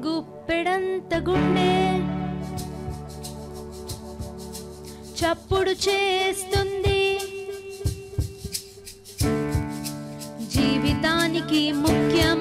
గుప్పెడంత గుండె చప్పుడు చేస్తుంది జీవితానికి ముఖ్యం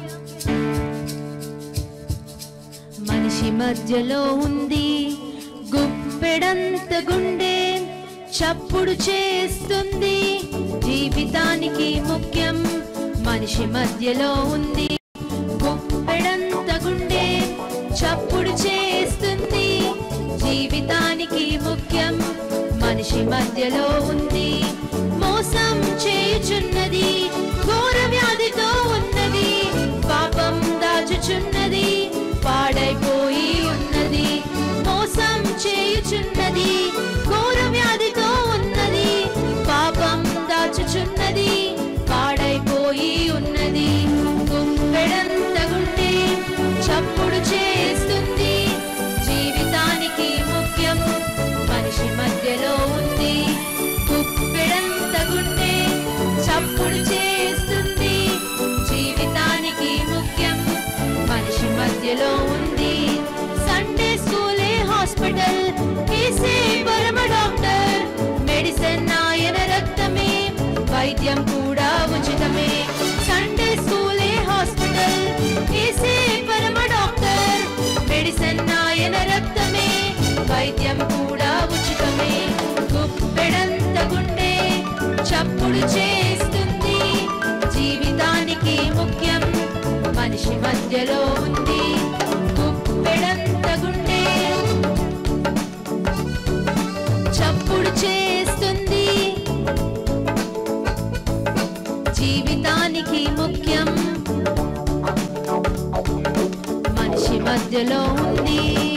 మనిషి మధ్యలో ఉంది గుప్పెడంత గుండె చప్పుడు చేస్తుంది జీవితానికి ముఖ్యం మనిషి మధ్యలో ఉంది గుప్పెడంత గుండె చప్పుడు చేస్తుంది జీవితానికి ముఖ్యం మనిషి మధ్యలో ఉంది మోసం చేయుచున్నది ఘోర వ్యాధితో ఉన్నది పాపం దాచుచున్నది పాడైపోయి ఉన్నది మోసం చేయుచున్నది ఘోర వ్యాధితో ఉన్నది పాపం దాచుచున్నది పాడైపోయి ఉన్నది గుప్పెడంత గుండె చప్పుడు చేస్తుంది జీవితానికి ముఖ్యం మనిషి మధ్యలో ఉంది గుప్పెడంత గుండె చప్పుడు చేస్తుంది జీవితానికి ముఖ్యం మనిషి మధ్యలో ఉంది సండే స్కూలే హాస్పిటల్ ఏసే పరమ డాక్టర్ మెడిసిన్ ఆయన రక్తమే వైద్యం కూడా ఉచితమే సండే స్కూలే హాస్పిటల్ ఏసే పరమ డాక్టర్ మెడిసిన్ ఆయన రక్తమే వైద్యం కూడా ఉచితమే గుప్పెడంత గుండె చప్పుడు చేస్తుంది జీవితానికి ముఖ్యం మనిషి మధ్యలో ఉంది గుప్పెడంత గుండె చప్పుడు చేస్తుంది జీవితానికి ముఖ్యం మనిషి మధ్యలో ఉంది